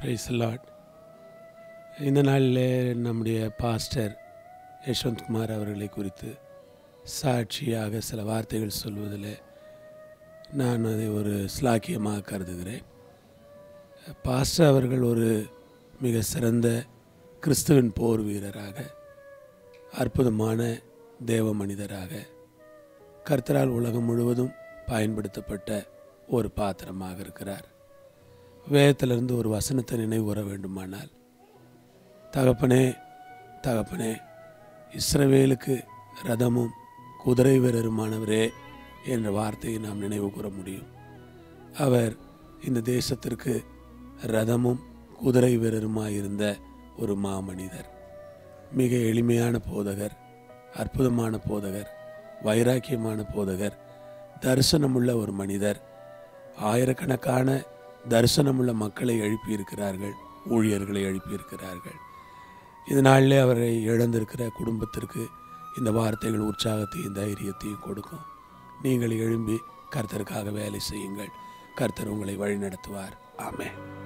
price lot இந்த நாளில் நம்முடைய பாஸ்டர் யஷ்வந்த்குமார் அவர்களை குறித்து சாட்சியாக சில வார்த்தைகள் சொல்வதில் நான் அதை ஒரு ஸ்லாக்கியமாக கருதுகிறேன் பாஸ்டர் அவர்கள் ஒரு மிக சிறந்த கிறிஸ்துவின் போர் வீரராக அற்புதமான தேவ மனிதராக கர்த்தரால் உலகம் முழுவதும் பயன்படுத்தப்பட்ட ஒரு பாத்திரமாக இருக்கிறார் வேதத்திலிருந்து ஒரு வசனத்தை நினைவுற வேண்டுமானால் தகப்பனே தகப்பனே இஸ்ரவேலுக்கு ரதமும் குதிரை வீரருமானவரே என்ற வார்த்தையை நாம் நினைவு கூற முடியும் அவர் இந்த தேசத்திற்கு ரதமும் குதிரை வீரருமாயிருந்த ஒரு மாமனிதர் மிக எளிமையான போதகர் அற்புதமான போதகர் வைராக்கியமான போதகர் தரிசனமுள்ள ஒரு மனிதர் ஆயிரக்கணக்கான தரிசனமுள்ள மக்களை எழுப்பியிருக்கிறார்கள் ஊழியர்களை எழுப்பியிருக்கிறார்கள் இதனாலே அவரை இழந்திருக்கிற குடும்பத்திற்கு இந்த வார்த்தைகள் உற்சாகத்தையும் தைரியத்தையும் கொடுக்கும் நீங்கள் எழும்பி கர்த்தருக்காக வேலை செய்யுங்கள் கர்த்தர் உங்களை வழிநடத்துவார் ஆமென்